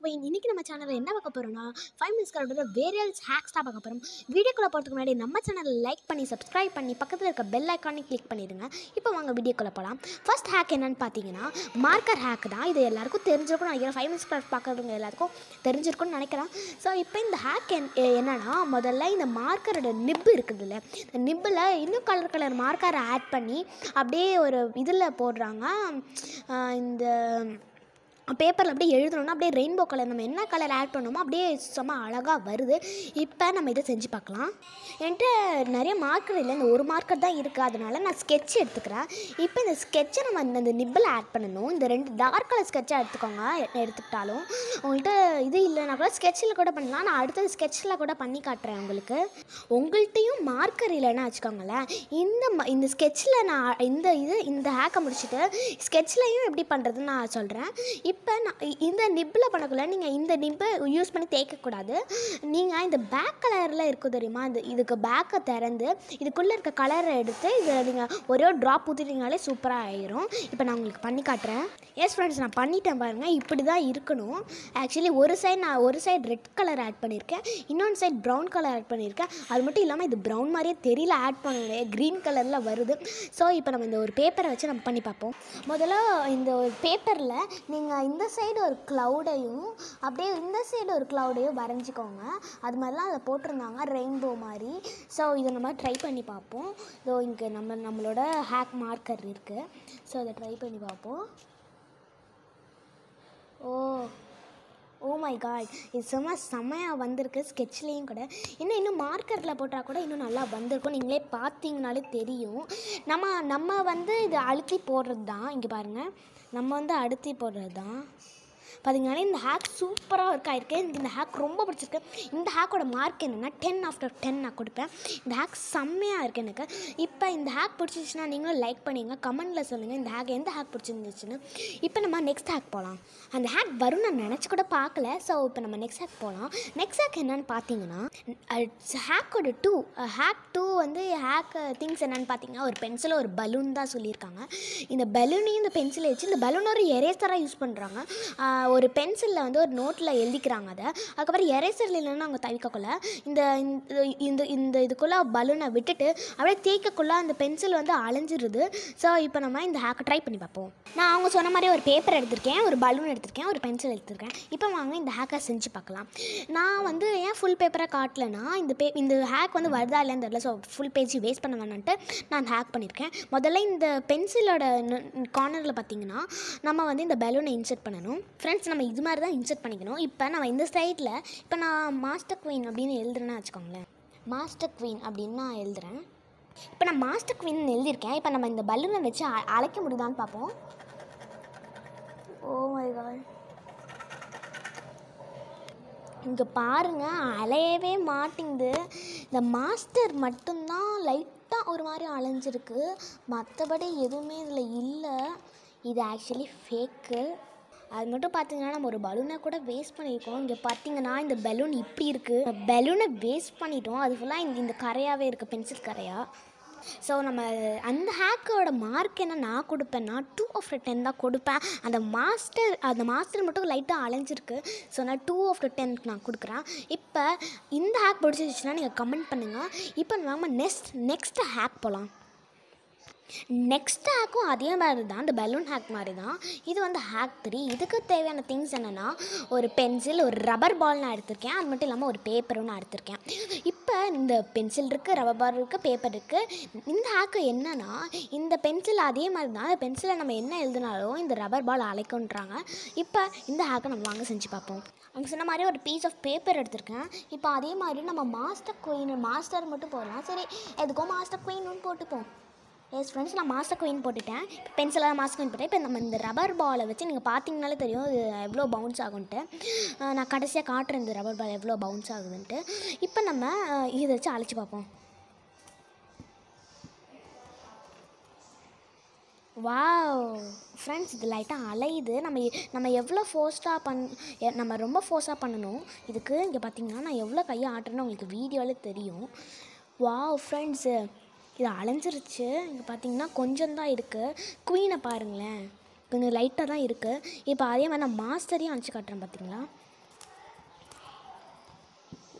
queen இன்னைக்கு நம்ம சேனலில் என்ன பார்க்க போகிறோம்னா ஃபைவ் மினிட்ஸ் கரோட வேரியல்ஸ் ஹேக்ஸ் தான் பார்க்க போகிறோம் வீடியோக்குள்ளே போகிறதுக்கு முன்னாடி நம்ம சேனலை லைக் பண்ணி சப்ஸ்கிரைப் பண்ணி பக்கத்தில் இருக்க பெல் ஐக்கானை கிளிக் பண்ணிடுங்க இப்போ வாங்க வீடியோக்குள்ளே போகலாம் ஃபர்ஸ்ட் ஹேக் என்னன்னு பார்த்தீங்கன்னா மார்க்கர் ஹேக் தான் இது எல்லாருக்கும் தெரிஞ்சிருக்கும்னு நினைக்கிறேன் ஃபைவ் மினிட்ஸ் கிராஃப்ட் பார்க்குறவங்க எல்லாருக்கும் தெரிஞ்சிருக்கும்னு நினைக்கிறேன் ஸோ இப்போ இந்த ஹேக் என் என்னன்னா முதல்ல இந்த மார்க்கரோட நிப்பு இருக்குதுல்ல இந்த நிப்பில் இன்னும் கலர் கலர் மார்க்கரை ஆட் பண்ணி அப்படியே ஒரு இதில் போடுறாங்க ஆஹ் இந்த பேப்பரில் அப்படியே எழுதணும்னா அப்படியே ரெயின்போ கலர் நம்ம என்ன கலர் ஆட் பண்ணோமோ அப்படியே செம்ம அழகாக வருது இப்போ நம்ம இதை செஞ்சு பார்க்கலாம் என்கிட்ட நிறைய மார்க்கர் இல்லை இந்த ஒரு மார்க்கர் தான் இருக்குது அதனால நான் ஸ்கெட்ச் எடுத்துக்கிறேன் இப்போ இந்த ஸ்கெட்சை நம்ம இந்த- இந்த நிப்பில் ஆட் பண்ணணும் இந்த ரெண்டு டார்க் கலர் ஸ்கெட்சை எடுத்துக்கோங்க எ- எடுத்துக்கிட்டாலும் உங்கள்கிட்ட இது இல்லைனா கூட ஸ்கெட்சில் கூட பண்ணலாம் நான் அடுத்தது ஸ்கெட்சில் கூட பண்ணி காட்டுறேன் உங்களுக்கு உங்கள்கிட்டையும் மார்க்கர் இல்லைன்னா வச்சுக்கோங்களேன் இந்த ம- இந்த ஸ்கெட்சில் நான் இந்த இது இந்த ஹேக்கை முடிச்சுட்டு ஸ்கெட்ச்லையும் எப்படி பண்ணுறதுன்னு நான் சொல்கிறேன் இப்போ நான் இ- இந்த நிப்பில் பண்ணக்குள்ள நீங்கள் இந்த நிப்பை யூஸ் பண்ணி தேய்க்கக்கூடாது நீங்கள் இந்த பேக் கலரில் இருக்கும் தெரியுமா இந்த இதுக்கு பேக்கை திறந்து இதுக்குள்ளே இருக்க கலரை எடுத்து இதில் நீங்கள் ஒரே ஒரு ட்ராப் ஊற்றிட்டீங்கனாலே சூப்பராக ஆயிரும் இப்போ நான் உங்களுக்கு பண்ணி காட்டுறேன் எஸ் ஃப்ரெண்ட்ஸ் நான் பண்ணிட்டேன் பாருங்கள் இப்படி தான் இருக்கணும் ஆக்சுவலி ஒரு சைடு நான் ஒரு சைடு ரெட் கலர் ஆட் பண்ணியிருக்கேன் இன்னொன்று சைடு ப்ரௌன் கலர் ஆட் பண்ணியிருக்கேன் அது மட்டும் இல்லாமல் இது ப்ரௌன் மாதிரியே தெரியல ஆட் பண்ண க்ரீன் கலரில் வருது ஸோ இப்போ நம்ம இந்த ஒரு பேப்பரை வச்சு நம்ம பண்ணி பார்ப்போம் முதல்ல இந்த ஒரு பேப்பரில் நீங்கள் இந்த சைடு ஒரு க்ளவுடையும் அப்படியே இந்த சைடு ஒரு க்ளவுடையும் வரைஞ்சிக்கோங்க அது மாதிரிலாம் அதை போட்டிருந்தாங்க ரெயின்போ மாதிரி ஸோ இதை நம்ம ட்ரை பண்ணி பார்ப்போம் இதோ இங்கே நம்ம நம்மளோட ஹேக் மார்க்கர் இருக்குது ஸோ அதை ட்ரை பண்ணி பார்ப்போம் ஓ ஓ மை காட் இது சும்மா செம்மையாக வந்திருக்கு ஸ்கெட்ச்லேயும் கூட இன்னும் இன்னும் மார்க்கரில் போட்டால் கூட இன்னும் நல்லா வந்திருக்கும் நீங்களே பார்த்தீங்கனாலே தெரியும் நம்ம நம்ம வந்து இது அழுத்தி போடுறது தான் இங்கே பாருங்கள் நம்ம வந்து அழுத்தி போடுறது தான் பார்த்தீங்கன்னா இந்த ஹேக் சூப்பராக ஒர்க் ஆயிருக்கு எனக்கு இந்த ஹேக் ரொம்ப பிடிச்சிருக்கு இந்த ஹேக்கோட மார்க் என்னென்னா டென் ஆஃப்டர் டென் நான் கொடுப்பேன் இந்த ஹேக் செம்மையாக இருக்குது எனக்கு இப்போ இந்த ஹேக் பிடிச்சிச்சுன்னா நீங்களும் லைக் பண்ணிங்க கமெண்டில் சொல்லுங்கள் இந்த ஹேக் எந்த ஹேக் பிடிச்சிருந்துச்சுன்னு இப்போ நம்ம நெக்ஸ்ட் ஹேக் போகலாம் அந்த ஹேக் வரும் நான் நினச்சி கூட பார்க்கல ஸோ இப்போ நம்ம நெக்ஸ்ட் ஹேக் போகலாம் நெக்ஸ்ட் ஹேக் என்னன்னு பார்த்தீங்கன்னா ஹேக்கோட டூ ஹேக் டூ வந்து ஹேக் திங்ஸ் என்னன்னு பார்த்தீங்கன்னா ஒரு பென்சில் ஒரு பலூன் தான் சொல்லியிருக்காங்க இந்த பலூனையும் இந்த பென்சிலை வச்சு இந்த பலூன் ஒரு எரேசராக யூஸ் பண்ணுறாங்க ஒரு பென்சிலில் வந்து ஒரு நோட்டில் எழுதிக்கிறாங்க அதை அதுக்கப்புறம் எரேசரில் இல்லைன்னா அவங்க தவிக்கக்குள்ள இந்த இந்த- இந்த இந்த இதுக்குள்ளே பலூனை விட்டுட்டு அப்படியே தேய்க்கக்குள்ள அந்த பென்சில் வந்து அலைஞ்சிருது ஸோ இப்போ நம்ம இந்த ஹேக்கை ட்ரை பண்ணி பார்ப்போம் நான் அவங்க சொன்ன மாதிரி ஒரு பேப்பர் எடுத்திருக்கேன் ஒரு பலூன் எடுத்திருக்கேன் ஒரு பென்சில் எடுத்திருக்கேன் இப்போ வாங்க இந்த ஹேக்கை செஞ்சு பார்க்கலாம் நான் வந்து ஏன் ஃபுல் பேப்பரை காட்டலைன்னா இந்த பே இந்த ஹேக் வந்து வருதா இல்லைன்னு தெரியல ஸோ ஃபுல் பேஜ் வேஸ்ட் பண்ண வேணான்ட்டு நான் ஹேக் பண்ணியிருக்கேன் முதல்ல இந்த பென்சிலோட கார்னரில் பார்த்தீங்கன்னா நம்ம வந்து இந்த பலூனை இன்சர்ட் பண்ணணும் ஃப்ரெண்ட்ஸ் நம்ம இது மாதிரி தான் இன்சர்ட் பண்ணிக்கணும் இப்போ நம்ம இந்த சைடில் இப்போ நான் மாஸ்டர் குயின் அப்படின்னு எழுதுறேன்னா வச்சுக்கோங்களேன் மாஸ்டர் குயின் அப்படின்னு நான் எழுதுறேன் இப்போ நான் மாஸ்டர் குயின் எழுதியிருக்கேன் இப்போ நம்ம இந்த பலூனை வச்சு அ- அழைக்க முடியுதான்னு பார்ப்போம் ஓ மை காட் இங்கே பாருங்க அலையவே மாட்டேங்குது இந்த மாஸ்டர் மட்டும்தான் லைட்டாக ஒரு மாதிரி அலைஞ்சிருக்கு மற்றபடி எதுவுமே இதில் இல்லை இது ஆக்சுவலி ஃபேக்கு அது மட்டும் பார்த்தீங்கன்னா நம்ம ஒரு பலூனை கூட வேஸ்ட் பண்ணியிருக்கோம் இங்கே பார்த்தீங்கன்னா இந்த பலூன் இப்படி இருக்குது பலூனை வேஸ்ட் பண்ணிட்டோம் அது ஃபுல்லாக இந்த இந்த கரையாகவே இருக்குது பென்சில் கரையாக ஸோ நம்ம அந்த ஹேக்கோட மார்க் என்ன நான் கொடுப்பேன்னா டூ ஆஃப் டென் தான் கொடுப்பேன் அந்த மாஸ்டர் அந்த மாஸ்டர் மட்டும் லைட்டாக அலைஞ்சிருக்கு ஸோ நான் டூ ஆஃப் டென்க்கு நான் கொடுக்குறேன் இப்போ இந்த ஹேக் பிடிச்சிருச்சுன்னா நீங்கள் கமெண்ட் பண்ணுங்கள் இப்போ நம்ம நெக்ஸ்ட் நெக்ஸ்ட் ஹேக் போகலாம் நெக்ஸ்ட் ஹேக்கும் அதே மாதிரி தான் இந்த பலூன் ஹேக் மாதிரி தான் இது வந்து ஹேக் த்ரீ இதுக்கு தேவையான திங்ஸ் என்னென்னா ஒரு பென்சில் ஒரு ரப்பர் பால் நான் எடுத்திருக்கேன் அது மட்டும் இல்லாமல் ஒரு பேப்பரும் நான் எடுத்திருக்கேன் இப்போ இந்த பென்சில் இருக்குது ரப்பர் பால் இருக்குது பேப்பர் இருக்குது இந்த ஹேக்கு என்னன்னா இந்த பென்சில் அதே மாதிரி தான் அந்த பென்சிலை நம்ம என்ன எழுதினாலும் இந்த ரப்பர் பால் அழைக்குன்றாங்க இப்போ இந்த ஹேக்கை நம்ம வாங்க செஞ்சு பார்ப்போம் அவங்க சொன்ன மாதிரி ஒரு பீஸ் ஆஃப் பேப்பர் எடுத்திருக்கேன் இப்போ அதே மாதிரி நம்ம மாஸ்டர் குயின் மாஸ்டர் மட்டும் போடலாம் சரி எதுக்கும் மாஸ்டர் குயின்னு போட்டுப்போம் எஸ் ஃப்ரெண்ட்ஸ் நான் மாஸ்டர் குயின் போட்டுட்டேன் பென்சிலாக மாஸ்டர் குயின் போட்டேன் இப்போ நம்ம இந்த ரப்பர் பாலை வச்சு நீங்கள் பார்த்தீங்கனாலே தெரியும் இது எவ்வளோ பவுன்ஸ் ஆகுன்ட்டு அஹ் நான் கடைசியாக காட்டுறேன் இந்த ரப்பர் பால் எவ்வளோ பவுன்ஸ் ஆகுதுன்ட்டு இப்போ நம்ம அஹ், இதை வச்சு அழைச்சி பார்ப்போம் வாவ் ஃப்ரெண்ட்ஸ் இது லைட்டாக அலையுது நம்ம எ- நம்ம எவ்வளோ ஃபோர்ஸ்டாக பண் எ- நம்ம ரொம்ப ஃபோர்ஸாக பண்ணணும் இதுக்கு இங்கே பார்த்தீங்கன்னா நான் எவ்வளோ கையை ஆட்டுறேன்னு உங்களுக்கு வீடியோவில் தெரியும் வாவ் ஃப்ரெண்ட்ஸு இது அலைஞ்சிருச்சு இங்கே பார்த்தீங்கன்னா கொஞ்சம் தான் இருக்குது குயினை பாருங்களேன் கொஞ்சம் லைட்டாக தான் இருக்குது இப்போ அதே மாதிரி நான் மாஸ்டரையும் அனுப்பிச்சு காட்டுறேன் பார்த்தீங்களா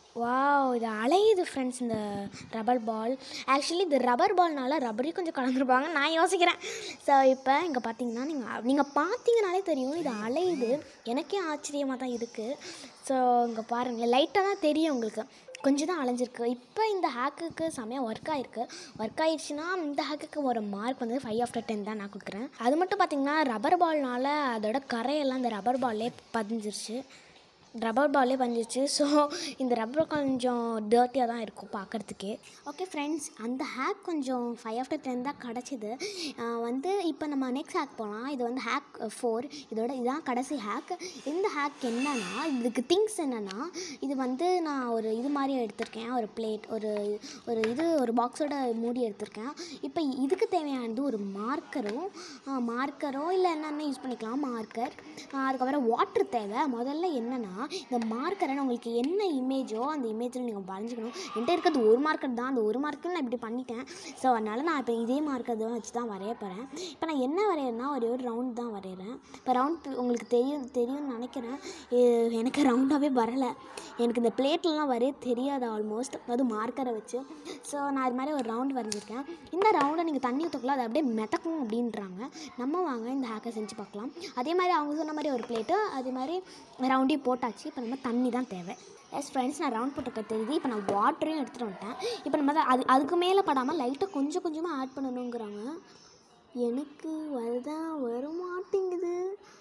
வாவ் இது அலையுது ஃப்ரெண்ட்ஸ் இந்த ரப்பர் பால் ஆக்சுவலி இந்த ரப்பர் பால்னால ரப்பரையும் கொஞ்சம் கலந்துருப்பாங்க நான் யோசிக்கிறேன் ஸோ இப்போ இங்கே பார்த்தீங்கன்னா நீங்கள் நீங்கள் பார்த்தீங்கனாலே தெரியும் இது அலையுது எனக்கே ஆச்சரியமாக தான் இருக்குது ஸோ இங்கே பாருங்களேன் லைட்டாக தான் தெரியும் உங்களுக்கு கொஞ்சம் தான் அலைஞ்சிருக்கு இப்போ இந்த ஹேக்குக்கு செமையாக ஒர்க் ஆகிருக்கு ஒர்க் ஆயிடுச்சுன்னா இந்த ஹேக்குக்கு ஒரு மார்க் வந்து ஃபைவ் ஆஃப்டர் டென் தான் நான் கொடுக்குறேன் அது மட்டும் பார்த்தீங்கன்னா ரப்பர் பால்னால அதோட கரையெல்லாம் இந்த ரப்பர் பால்லே பதிஞ்சிருச்சு ரப்பர் பாலே வந்துச்சு ஸோ இந்த ரப்பர் கொஞ்சம் டர்ட்டியாக தான் இருக்கும் பார்க்குறதுக்கே ஓகே ஃப்ரெண்ட்ஸ் அந்த ஹேக் கொஞ்சம் ஃபைவ் ஆஃப்டர் டென் தான் கிடச்சிது வந்து இப்போ நம்ம நெக்ஸ்ட் ஹேக் போகலாம் இது வந்து ஹேக் ஃபோர் இதோட இதுதான் கடைசி ஹேக் இந்த ஹேக் என்னன்னா இதுக்கு திங்ஸ் என்னென்னா இது வந்து நான் ஒரு இது மாதிரி எடுத்திருக்கேன் ஒரு பிளேட் ஒரு ஒரு இது ஒரு பாக்ஸோட மூடி எடுத்திருக்கேன் இப்போ இதுக்கு தேவையானது ஒரு மார்க்கரும் மார்க்கரோ இல்லை என்னென்ன யூஸ் பண்ணிக்கலாம் மார்க்கர் அதுக்கப்புறம் வாட்டர் தேவை முதல்ல என்னென்னா இந்த மார்க்கரை உங்களுக்கு என்ன இமேஜோ அந்த இமேஜில் நீங்கள் வரைஞ்சிக்கணும் என்கிட்ட இருக்கிறது ஒரு மார்க்கர் தான் அந்த ஒரு மார்க்கர் நான் இப்படி பண்ணிட்டேன் ஸோ அதனால் நான் இப்போ இதே மார்க்கர் தான் வச்சு தான் வரைய போகிறேன் இப்போ நான் என்ன வரைகிறேன்னா ஒரே ஒரு ரவுண்ட் தான் வரைகிறேன் இப்போ ரவுண்ட் உங்களுக்கு தெரியும் தெரியும்னு நினைக்கிறேன் எ- எனக்கு ரவுண்டாகவே வரலை எனக்கு இந்த பிளேட்லலாம் வரைய தெரியாது ஆல்மோஸ்ட் அது மார்க்கரை வச்சு ஸோ நான் இது மாதிரி ஒரு ரவுண்ட் வரைஞ்சிருக்கேன் இந்த ரவுண்டை நீங்கள் தண்ணி ஊற்றக்குள்ள அது அப்படியே மிதக்கும் அப்படின்றாங்க நம்ம வாங்க இந்த ஹேக்கை செஞ்சு பார்க்கலாம் அதே மாதிரி அவங்க சொன்ன மாதிரி ஒரு பிளேட்டு அதே மாதிரி ரவுண்டையும் போட்டாச்சு இப்போ நம்ம தண்ணி தான் தேவை எஸ் ஃப்ரெண்ட்ஸ் நான் ரவுண்ட் போட்டுக்க தெரியுது இப்போ நான் வாட்டரையும் எடுத்துகிட்டு வந்துட்டேன் இப்போ நம்ம அதை அது அதுக்கு மேலே படாமல் லைட்டாக கொஞ்சம் கொஞ்சமாக ஆட் பண்ணணுங்கிறாங்க எனக்கு வருதா வர மாட்டேங்குது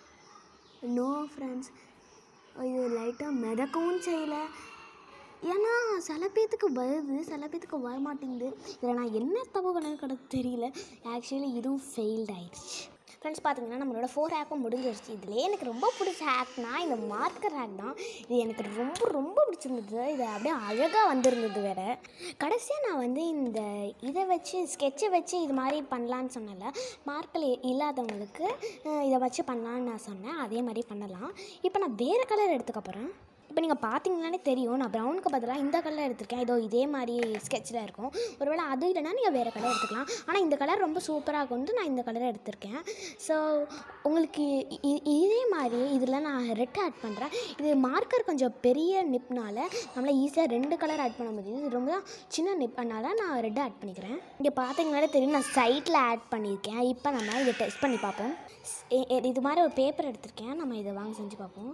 நோ ஃப்ரெண்ட்ஸ் இது லைட்டாக மிதக்கவும் செய்யலை ஏன்னா சில பேத்துக்கு வருது சில பேத்துக்கு வர மாட்டேங்குது இதில் நான் என்ன தப்பு பண்ணது கிடக்கு தெரியல ஆக்சுவலி இதுவும் ஃபெயில்ட் ஆயிடுச்சு ஃப்ரெண்ட்ஸ் பார்த்தீங்கன்னா நம்மளோட ஃபோர் ஹேக்கும் முடிஞ்சிருச்சு இதுலேயே எனக்கு ரொம்ப பிடிச்ச ஹேக்னா இந்த மார்க்கர் ஹேக் தான் இது எனக்கு ரொம்ப ரொம்ப பிடிச்சிருந்தது இது அப்படியே அழகாக வந்திருந்தது வேறு கடைசியாக நான் வந்து இந்த இதை வச்சு ஸ்கெட்சை வச்சு இது மாதிரி பண்ணலான்னு சொன்னல மார்க்கர் இல்லாதவங்களுக்கு அஹ், இதை வச்சு பண்ணலான்னு நான் சொன்னேன் அதே மாதிரி பண்ணலாம் இப்போ நான் வேறு கலர் எடுத்துக்க போகிறேன் இப்போ நீங்கள் பார்த்தீங்கன்னாலே தெரியும் நான் ப்ரௌனுக்கு பதிலாக இந்த கலர் எடுத்திருக்கேன் இதோ இதே மாதிரி ஸ்கெட்சில் இருக்கும் ஒருவேளை அது இல்லைன்னா நீங்கள் வேறு கலர் எடுத்துக்கலாம் ஆனால் இந்த கலர் ரொம்ப சூப்பராக கொண்டு நான் இந்த கலர் எடுத்திருக்கேன் ஸோ உங்களுக்கு இ- இ- இதே மாதிரி இதில் நான் ரெட் ஆட் பண்ணுறேன் இது மார்க்கர் கொஞ்சம் பெரிய நிப்னால நம்மளால் ஈஸியாக ரெண்டு கலர் ஆட் பண்ண முடியுது இது ரொம்ப சின்ன நிப்னால நான் ரெட் ஆட் பண்ணிக்கிறேன் இங்கே பார்த்தீங்கனாலே தெரியும் நான் சைட்டில் ஆட் பண்ணியிருக்கேன் இப்போ நம்ம இதை டெஸ்ட் பண்ணி பார்ப்போம் ஸ்- எ- எ- இது மாதிரி ஒரு பேப்பர் எடுத்திருக்கேன் நம்ம இதை வாங்க செஞ்சு பார்ப்போம்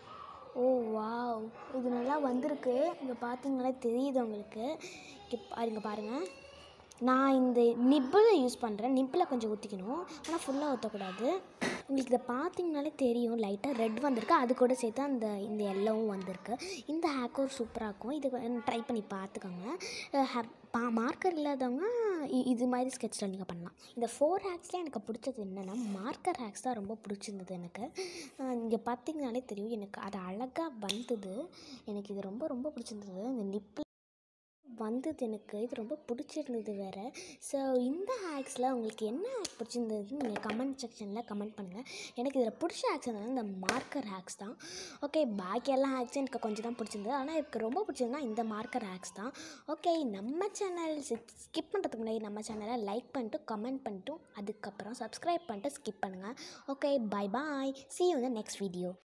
ஓ வாவ் இது நல்லா வந்திருக்கு இங்கே பார்த்தீங்களா தெரியுது உங்களுக்கு இங்கே பாருங்க பாருங்கள் நான் இந்த நிப்பில் யூஸ் பண்ணுறேன் நிப்பில் கொஞ்சம் ஊற்றிக்கணும் ஆனால் ஃபுல்லாக ஊற்றக்கூடாது உங்களுக்கு இதை பார்த்தீங்கனாலே தெரியும் லைட்டாக ரெட் வந்திருக்கு அது கூட சேர்த்து அந்த இந்த எல்லோவும் வந்திருக்கு இந்த ஹேக்கும் சூப்பராக இருக்கும் இது ட்ரை பண்ணி பார்த்துக்கோங்க அஹ் பா மார்க்கர் இல்லாதவங்க இ- இது மாதிரி ஸ்கெட்சில் நீங்கள் பண்ணலாம் இந்த ஃபோர் ஹேக்ஸில் எனக்கு பிடிச்சது என்னென்னா மார்க்கர் ஹேக்ஸ் தான் ரொம்ப பிடிச்சிருந்தது எனக்கு இங்கே பார்த்தீங்கனாலே தெரியும் எனக்கு அது அழகாக வந்தது எனக்கு இது ரொம்ப ரொம்ப பிடிச்சிருந்தது இந்த நிப்பில் வந்தது எனக்கு இது ரொம்ப பிடிச்சிருந்தது வேறு ஸோ இந்த ஹேக்ஸில் உங்களுக்கு என்ன ஹேக் பிடிச்சிருந்ததுன்னு நீங்கள் கமெண்ட் செக்ஷனில் கமெண்ட் பண்ணுங்கள் எனக்கு இதில் பிடிச்ச ஹேக்ஸ் என்னன்னா இந்த மார்க்கர் ஹேக்ஸ் தான் ஓகே பாக்கி எல்லா ஹேக்ஸும் எனக்கு கொஞ்சம் தான் பிடிச்சிருந்தது ஆனால் எனக்கு ரொம்ப பிடிச்சதுன்னா இந்த மார்க்கர் ஹேக்ஸ் தான் ஓகே நம்ம சேனல் ஸ்கிப் பண்ணுறதுக்கு முன்னாடி நம்ம சேனலை லைக் பண்ணிட்டு கமெண்ட் பண்ணிட்டு அதுக்கப்புறம் சப்ஸ்கிரைப் பண்ணிட்டு ஸ்கிப் பண்ணுங்கள் okay bye bye see you in the next video